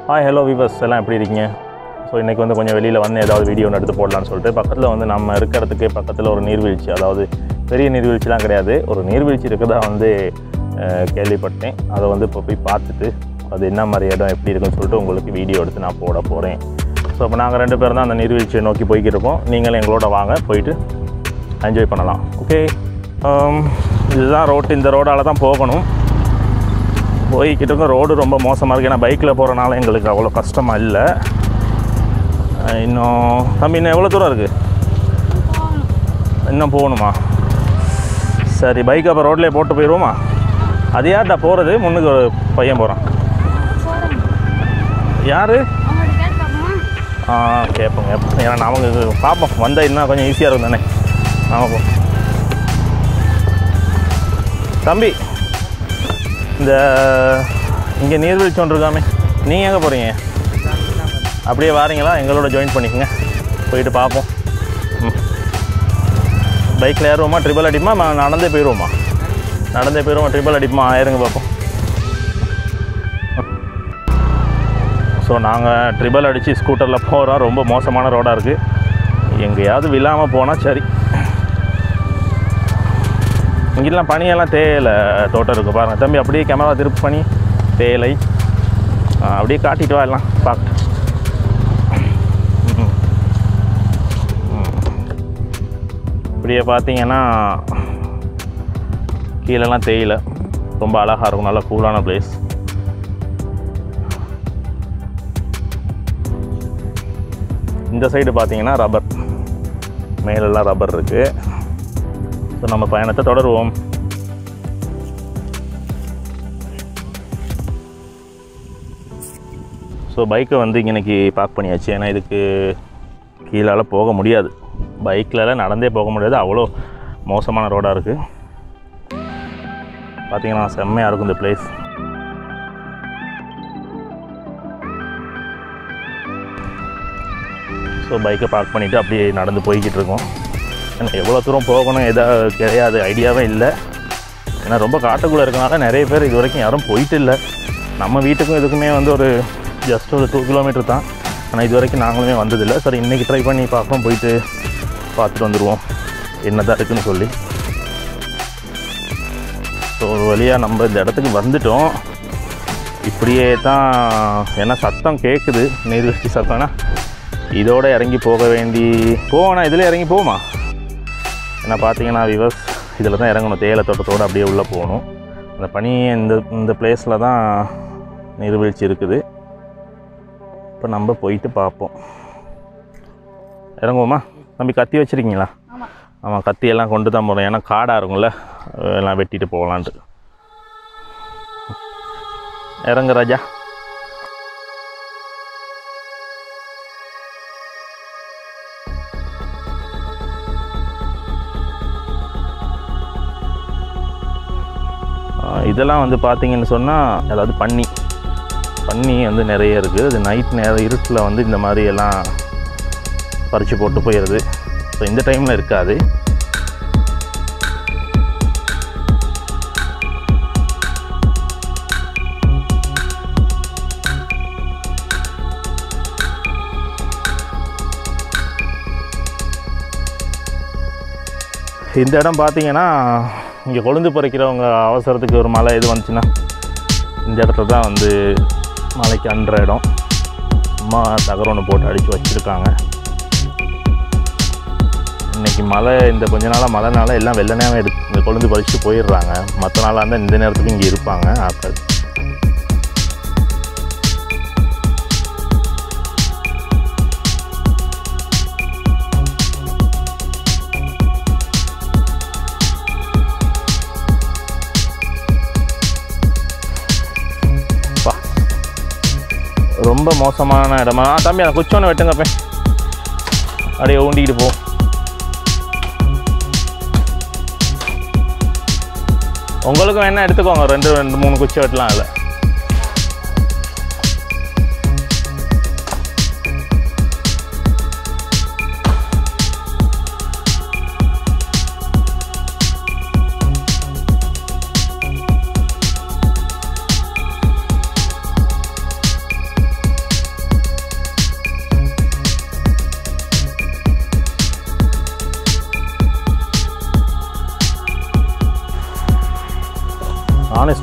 Hi hello viewers எல்லாம் எப்படி இருக்கீங்க ஸோ இன்றைக்கி வந்து கொஞ்சம் வெளியில் வந்து ஏதாவது வீடியோ ஒன்று எடுத்து போடலான்னு சொல்லிட்டு பக்கத்தில் வந்து நம்ம இருக்கிறதுக்கு பக்கத்தில் ஒரு நீர்வீழ்ச்சி அதாவது பெரிய நீர்வீழ்ச்சிலாம் கிடையாது ஒரு நீர்வீழ்ச்சி இருக்கதா வந்து அஹ், கேள்விப்பட்டேன் அதை வந்து இப்போ போய் பார்த்துட்டு அது என்ன மாதிரி இடம் எப்படி இருக்குன்னு சொல்லிட்டு உங்களுக்கு வீடியோ எடுத்து நான் போட போகிறேன் ஸோ இப்போ நாங்கள் ரெண்டு பேரும் தான் அந்த நீர்வீழ்ச்சியை நோக்கி போய்கிட்டு இருக்கோம் நீங்களும் எங்களோட வாங்க போயிட்டு என்ஜாய் பண்ணலாம் ஓகே இதுதான் ரோட்டு இந்த ரோடால் தான் போகணும் போய்கிட்டு இருக்க ரோடு ரொம்ப மோசமாக இருக்குது ஏன்னா பைக்கில் போகிறனால எங்களுக்கு அவ்வளோ கஷ்டமாக இல்லை அஹ் இன்னும் தம்பி இன்னும் எவ்வளோ தூரம் இருக்குது இன்னும் போகணுமா சரி பைக் அப்போ ரோட்லேயே போட்டு போயிடுவோமா அது யார்டா போகிறது முன்னுக்கு ஒரு பையன் போகிறான் யார் அவங்கள்ட்ட கேட்டு பார்ப்போமா ஆ கேட்போம் கேட்போம் ஏன்னா நமக்கு பார்ப்போம் வந்தால் இன்னும் கொஞ்சம் ஈஸியாக இருக்கும் தானே ஆமாம் தம்பி இந்த இங்கே நீர்வீழ்ச்சி ஒன்று இருக்காமே நீங்கள் எங்கே போகிறீங்க அப்படியே வாரீங்களா எங்களோட ஜாயின் பண்ணிக்கோங்க போயிட்டு பார்ப்போம் ம் பைக்கில் ஏறுவோமா ட்ரிபிள் அடிப்போமா ம- நடந்தே போயிடுவோமா நடந்தே போயிடுவோமா ட்ரிபிள் அடிப்போமா ஏறுங்க பார்ப்போம் ஸோ நாங்கள் ட்ரிபிள் அடித்து ஸ்கூட்டரில் போகிறோம் ரொம்ப மோசமான ரோடாக இருக்குது எங்கேயாவது விழாமல் போனால் சரி இங்கெல்லாம் பனியெல்லாம் தேயிலை தோட்டம் இருக்குது பாருங்கள் தம்பி அப்படியே கேமரா திருப்பி பண்ணி தேயிலை ஆ, அப்படியே காட்டிட்டு வா எல்லாம் பார்க்க ம். ம். இப்படியே பார்த்தீங்கன்னா கீழெல்லாம் தேயிலை ரொம்ப அழகாக இருக்கும் நல்ல கூலான பிளேஸ் இந்த சைடு பார்த்தீங்கன்னா ரப்பர் மேலெல்லாம் ரப்பர் இருக்குது ஸோ நம்ம பயணத்தை தொடருவோம் ஸோ பைக்கை வந்து இன்னைக்கு பார்க் பண்ணியாச்சு ஏன்னா இதுக்கு கீழால போக முடியாது பைக்கில் நடந்தே போக முடியாது அவ்வளோ மோசமான ரோடாக இருக்குது பார்த்தீங்கன்னா செம்மையாக இருக்கும் இந்த பிளேஸ் ஸோ பைக்கை பார்க் பண்ணிவிட்டு அப்படியே நடந்து போய்கிட்டு இருக்கோம் ஏன்னா எவ்வளோ தூரம் போகணும் எதா கிடையாது ஐடியாவே இல்லை ஏன்னா ரொம்ப காட்டுக்குள்ளே இருக்கனால நிறைய பேர் இது வரைக்கும் யாரும் போயிட்டு இல்லை நம்ம வீட்டுக்கும் இதுக்குமே வந்து ஒரு ஜஸ்ட் ஒரு டூ கிலோமீட்டர் தான் ஆனால் இது வரைக்கும் நாங்களுமே வந்ததில்லை சரி இன்றைக்கி ட்ரை பண்ணி பார்ப்போம் போயிட்டு பார்த்துட்டு வந்துடுவோம் என்ன தான் இருக்குன்னு சொல்லி ஸோ ஒரு வழியாக நம்ம இந்த இடத்துக்கு வந்துட்டோம் இப்படியே தான் ஏன்னா சத்தம் கேட்குது நீர்வீழ்ச்சி சத்தம்னா இதோட இறங்கி போக வேண்டி போவோண்ணா இதில் இறங்கி போமா ஏன்னா பார்த்தீங்கன்னா விவஸ் இதில் தான் இறங்கணும் தேயிலை தோட்டத்தோடு அப்படியே உள்ளே போகணும் அந்த பனி இந்த இந்த பிளேஸில் தான் நீர்வீழ்ச்சி இருக்குது இப்போ நம்ம போயிட்டு பார்ப்போம் இறங்குவோமா தம்பி கத்தி வச்சுருக்கீங்களா ஆமாம் ஆமாம் கத்தி எல்லாம் கொண்டு தான் போகிறோம் ஏன்னா காடாக இருக்கும்ல எல்லாம் வெட்டிட்டு போகலான்ட்டு இறங்கு ராஜா ஆ, இதெல்லாம் வந்து பார்த்தீங்கன்னு சொன்னால் அதாவது பன்னி பன்னி வந்து நிறைய இருக்குது அது நைட் நேரம் இருட்டில் வந்து இந்த மாதிரி எல்லாம் பறித்து போட்டு போயிடுது ஸோ இந்த டைமில் இருக்காது இந்த இடம் பார்த்தீங்கன்னா இங்கே கொழுந்து பறிக்கிறவங்க அவசரத்துக்கு ஒரு மழை இது வந்துச்சுன்னா இந்த இடத்துல தான் வந்து மலைக்கு அன்ற இடம் சும்மா தகரம் ஒன்று போட்டு அடித்து வச்சுருக்காங்க இன்னைக்கு மழை இந்த கொஞ்ச நாளாக மழைனால எல்லாம் வெள்ளனையாகவே எடுத்து இந்த கொழுந்து பறிச்சுட்டு போயிடுறாங்க மற்ற நாளாக இருந்தால் இந்த நேரத்துக்கு இங்கே இருப்பாங்க ஆட்கள் பா ரொம்ப மோசமான இடமா ஆ, தம்பி அந்த குச்சோன்னு வெட்டுங்க போய் அப்படியே ஊண்டிக்கிட்டு போ உங்களுக்கு வேணா எடுத்துக்கோங்க ரெண்டு ரெண்டு மூணு குச்சி வெட்டலாம் அதில்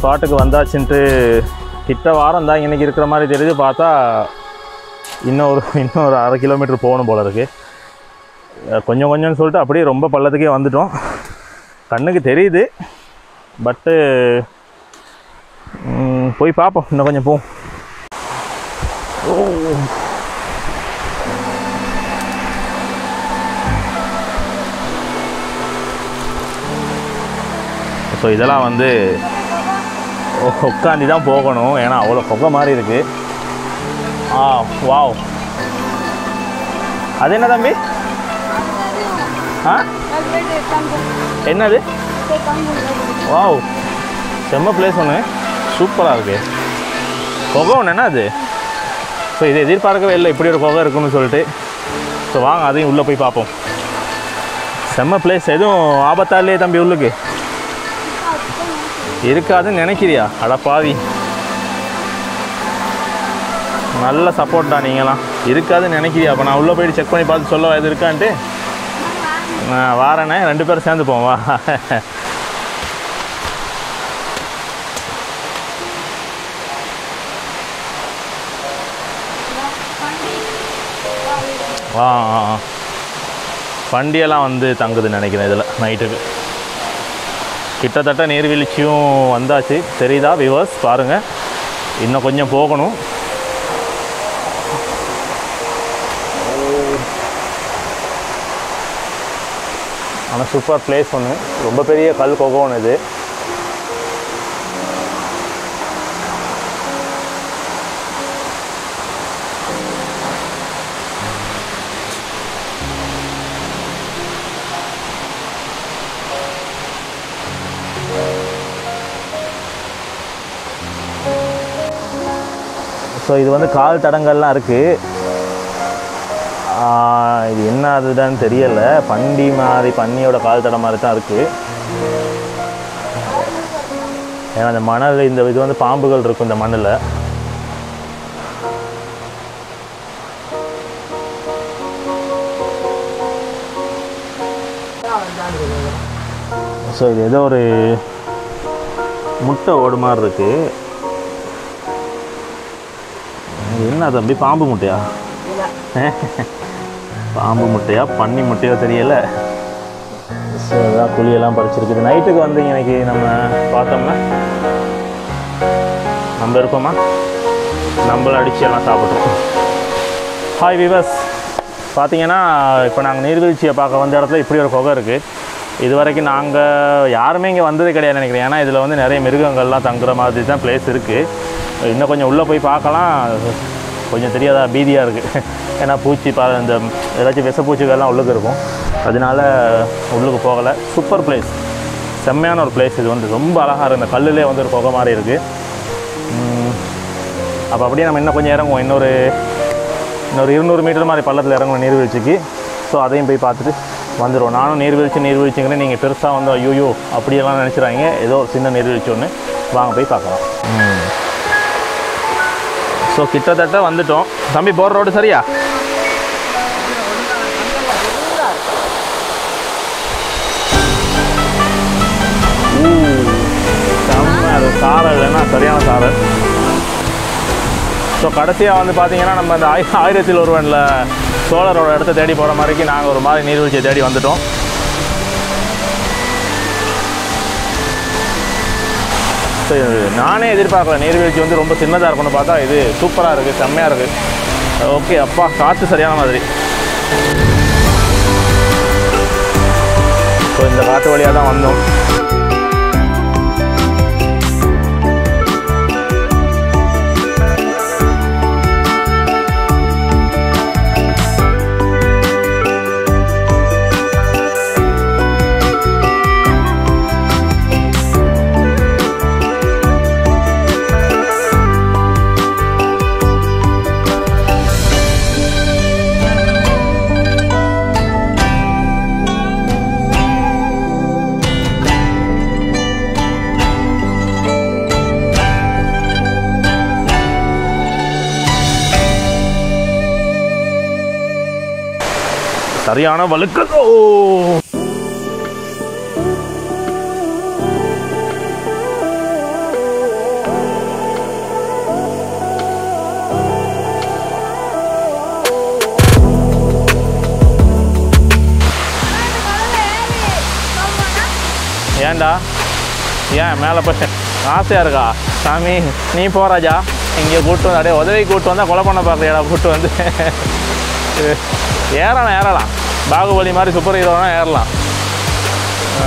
ஸ்பாட்டுக்கு வந்தாச்சுன்ட்டு கிட்ட வாரம் தான் இன்னைக்கு இருக்கிற மாதிரி தெரியுது பார்த்தா இன்னொரு இன்னொரு அரை கிலோமீட்டர் போகணும் போல இருக்கு அஹ் கொஞ்சம் கொஞ்சம்னு சொல்லிட்டு அப்படியே ரொம்ப பள்ளத்துக்கே வந்துட்டோம் கண்ணுக்கு தெரியுது பட்டு போய் பார்ப்போம் இன்னும் கொஞ்சம் போவோம் ஸோ இதெல்லாம் வந்து உட்காந்து தான் போகணும் ஏன்னா அவ்வளோ புகை மாதிரி இருக்கு ஆ வாவ் அது என்ன தம்பி ஆ என்னது வாவ் செம்ம பிளேஸ் ஒன்று சூப்பராக இருக்கு புகை ஒன்று என்ன அது ஸோ இது எதிர்பார்க்கவே இல்லை இப்படி ஒரு புகை இருக்குன்னு சொல்லிட்டு ஸோ வாங்க அதையும் உள்ளே போய் பார்ப்போம் செம்ம பிளேஸ் எதுவும் ஆபத்தா இல்லையே தம்பி உள்ளுக்கு இருக்காதுன்னு நினைக்கிறியா அட பாவி நல்ல சப்போர்ட் தான் நீங்களாம் இருக்காதுன்னு நினைக்கிறியா அப்போ நான் உள்ளே போயிட்டு செக் பண்ணி பார்த்து சொல்ல இது இருக்கான்ட்டு நான் வாரேனே ரெண்டு பேரும் சேர்ந்து போவோம் வா ஆ ஆ, ஆ. வண்டியெல்லாம் வந்து தங்குதுன்னு நினைக்கிறேன் இதில் நைட்டுக்கு கிட்டத்தட்ட நீர்வீழ்ச்சியும் வந்தாச்சு தெரியுதா விவர்ஸ் பாருங்கள் இன்னும் கொஞ்சம் போகணும் ஆனால் சூப்பர் பிளேஸ் ஒன்று ரொம்ப பெரிய கல் கொகோன் இது ஸோ இது வந்து கால் தடங்கள்லாம் இருக்குது இது என்ன அதுதான் தெரியலை பண்டி மாதிரி பன்னியோட கால் தடம் மாதிரி தான் இருக்குது ஏன்னா அந்த மணல் இந்த இது வந்து பாம்புகள் இருக்கும் இந்த மண்ணில் ஸோ இது ஏதோ ஒரு முட்டை ஓடு மாதிரி இருக்கு இது என்ன தம்பி பாம்பு முட்டையா பாம்பு முட்டையா பன்னி முட்டையோ தெரியல ஸோ அதான் குழியெல்லாம் பறிச்சிருக்குது நைட்டுக்கு வந்து இன்னைக்கு நம்ம பார்த்தோம்னா நம்ம இருப்போமா நம்மள அடிச்சு எல்லாம் சாப்பிட்றோம் ஹாய் விவஸ் பார்த்தீங்கன்னா இப்போ நாங்கள் நீர்வீழ்ச்சியை பார்க்க வந்த இடத்துல இப்படி ஒரு குகை இருக்குது இது வரைக்கும் நாங்கள் யாருமே இங்கே வந்தது கிடையாது நினைக்கிறேன் ஏன்னா இதில் வந்து நிறைய மிருகங்கள்லாம் தங்குற மாதிரி தான் பிளேஸ் இருக்குது இன்னும் கொஞ்சம் உள்ளே போய் பார்க்கலாம் கொஞ்சம் தெரியாதா பீதியாக இருக்குது ஏன்னா பூச்சி பா இந்த ஏதாச்சும் விஷப்பூச்சிகள்லாம் உள்ளுக்கு இருக்கும் அதனால உள்ளுக்கு போகலை சூப்பர் பிளேஸ் செம்மையான ஒரு பிளேஸ் இது வந்து ரொம்ப அழகாக இருக்குது இந்த கல்லுலே வந்து ஒரு குகை மாதிரி இருக்குது அப்போ அப்படியே நம்ம இன்னும் கொஞ்சம் இறங்குவோம் இன்னொரு இன்னொரு இருநூறு மீட்டர் மாதிரி பள்ளத்தில் இறங்குவோம் நீர்வீழ்ச்சிக்கு ஸோ அதையும் போய் பார்த்துட்டு வந்துடுவோம் நானும் நீர்வீழ்ச்சி நீர்வீழ்ச்சிங்கிறேன் நீங்கள் பெருசாக வந்து ஐயோயோ அப்படியெல்லாம் நினச்சிடாங்க ஏதோ ஒரு சின்ன நீர்வீழ்ச்சி ஒன்று வாங்க போய் பார்க்கலாம் ஸோ கிட்டத்தட்ட வந்துட்டோம் தம்பி போகிற ரோடு சரியா ஊ, செம்ம அது சாரல் இல்லைன்னா சரியான சாரல் ஸோ கடைசியாக வந்து பார்த்தீங்கன்னா நம்ம இந்த ஆய் ஆயிரத்தில் ஒருவனில் சோழரோட இடத்த தேடி போகிற மாதிரிக்கு நாங்கள் ஒரு மாதிரி நீர்வீழ்ச்சியை தேடி வந்துட்டோம் ஸோ நானே எதிர்பார்க்கல நீர்வீழ்ச்சி வந்து ரொம்ப சின்னதாக இருக்கும்னு பார்த்தா இது சூப்பராக இருக்குது செம்மையாக இருக்குது ஓகே அப்பா காற்று சரியான மாதிரி ஸோ இந்த காட்டு வழியாக தான் வந்தோம் சரியான வழுக்கல் ஓ ஏன்டா ஏன் மேலே போய் ஆசையாக இருக்கா சாமி நீ போ ராஜா இங்கே கூட்டு வந்து அப்படியே உதவி கூட்டு வந்தால் கொலை பண்ண பார்க்குறியாடா கூட்டு வந்து ஏறலாம் ஏறலாம் பாகுபலி மாதிரி சூப்பர் ஹீரோனா ஏறலாம் ஆ.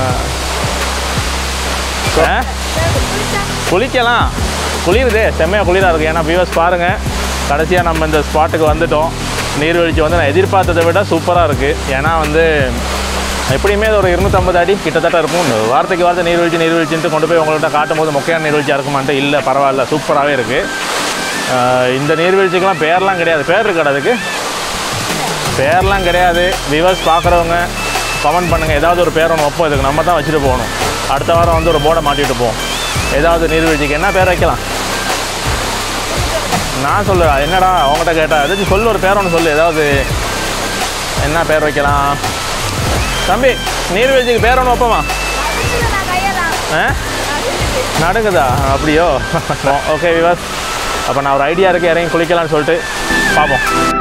ஆ? குளிக்கலாம் குளிருது செம்மையாக குளிராக இருக்குது ஏன்னா வியூவர்ஸ் பாருங்கள் கடைசியாக நம்ம இந்த ஸ்பாட்டுக்கு வந்துட்டோம் நீர்வீழ்ச்சி வந்து நான் எதிர்பார்த்ததை விட சூப்பராக இருக்குது ஏன்னா வந்து எப்படியுமே இது ஒரு இருநூற்றம்பது அடி கிட்டத்தட்ட இருக்கும் இந்த வார்த்தைக்கு வார்த்தை நீர்வீழ்ச்சி நீர்வீழ்ச்சின்ட்டு கொண்டு போய் உங்கள்கிட்ட காட்டும் போது மொக்கையான நீர்வீழ்ச்சியாக இருக்குமான்ட்டு இல்லை பரவாயில்ல சூப்பராகவே இருக்குது இந்த நீர்வீழ்ச்சிக்கெலாம் பேர்லாம் கிடையாது பேர் இருக்கா அதுக்கு பேர்லாம் கிடையாது விவர்ஸ் பார்க்குறவங்க கமெண்ட் பண்ணுங்கள் ஏதாவது ஒரு பேர் ஒன்று வைப்போம் இதுக்கு நம்ம தான் வச்சுட்டு போகணும் அடுத்த வாரம் வந்து ஒரு போர்டை மாட்டிட்டு போவோம் ஏதாவது நீர்வீழ்ச்சிக்கு என்ன பேர் வைக்கலாம் நான் சொல்லு என்னடா அவங்ககிட்ட கேட்டா ஏதாச்சும் சொல்லு ஒரு பேர் ஒன்று சொல்லு ஏதாவது என்ன பேர் வைக்கலாம் தம்பி நீர்வீழ்ச்சிக்கு பேர் ஒன்று வைப்போமா ஆ நடுங்குதா அப்படியோ ஓகே விவாஸ் அப்போ நான் ஒரு ஐடியா இருக்கு இறங்கி குளிக்கலாம்னு சொல்லிட்டு பார்ப்போம்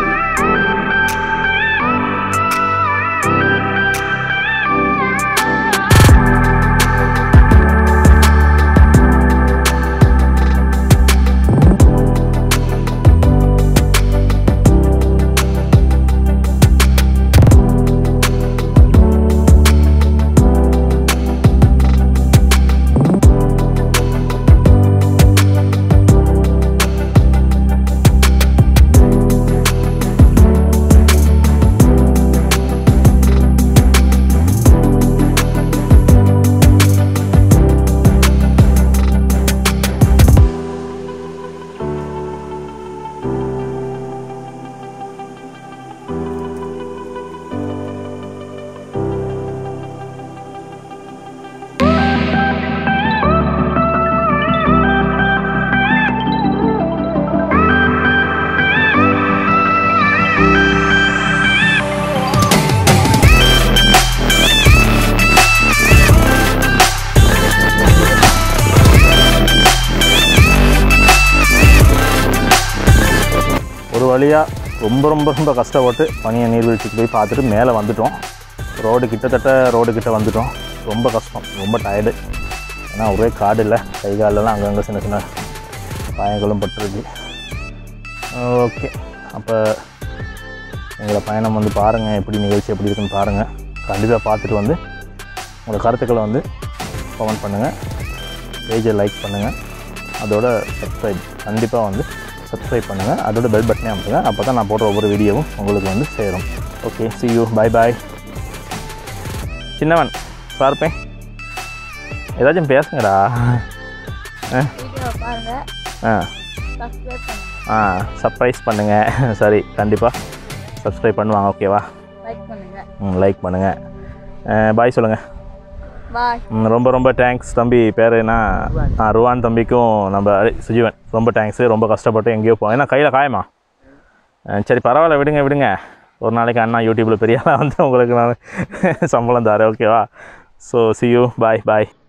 ஒரு வழியாக ரொம்ப ரொம்ப ரொம்ப கஷ்டப்பட்டு பனியை நீர்வீழ்ச்சிக்கு போய் பார்த்துட்டு மேலே வந்துட்டோம் ரோடு கிட்டத்தட்ட ரோடு கிட்ட வந்துட்டோம் ரொம்ப கஷ்டம் ரொம்ப டயர்டு ஏன்னா ஒரே காடு இல்லை கை காலெல்லாம் அங்கங்கே சின்ன சின்ன காயங்களும் பட்டிருக்கு ஓகே அப்போ எங்களை பயணம் வந்து பாருங்கள் எப்படி நிகழ்ச்சி எப்படி இருக்குன்னு பாருங்கள் கண்டிப்பாக பார்த்துட்டு வந்து உங்களோட கருத்துக்களை வந்து கமெண்ட் பண்ணுங்கள் பேஜை லைக் பண்ணுங்கள் அதோட சப்ஸ்கிரைப் கண்டிப்பாக வந்து சப்ஸ்கிரைப் பண்ணுங்கள் அதோட பெல் பட்டனே அமுத்துங்க அப்போ தான் நான் போடுற ஒவ்வொரு வீடியோவும் உங்களுக்கு வந்து சேரும் okay see you bye bye சின்னவன் பார்ப்பேன் ஏதாச்சும் பேசுங்கடா ஆ வீடியோ பாருங்க ஆ சப்ஸ்கிரைப் பண்ணுங்க ஆ சர்ப்ரைஸ் பண்ணுங்கள் சரி கண்டிப்பாக சப்ஸ்கிரைப் பண்ணுவாங்க ஓகேவா லைக் பண்ணுங்க ம் லைக் பண்ணுங்கள் பாய் சொல்லுங்கள் பாய் ம், ரொம்ப ரொம்ப தேங்க்ஸ் தம்பி பேர் என்ன ஆ ருவான் தம்பிக்கும் நம்ம அடே, சுஜீவன் ரொம்ப தேங்க்ஸு ரொம்ப கஷ்டப்பட்டு எங்கேயோ போவோம் ஏன்னா கையில் காயமா ஆ, சரி பரவாயில்ல விடுங்க விடுங்க ஒரு நாளைக்கு அண்ணா யூடியூப்பில் பெரிய ஆளாக வந்து உங்களுக்கு நான் சம்பளம் தரேன் ஓகேவா so see you bye bye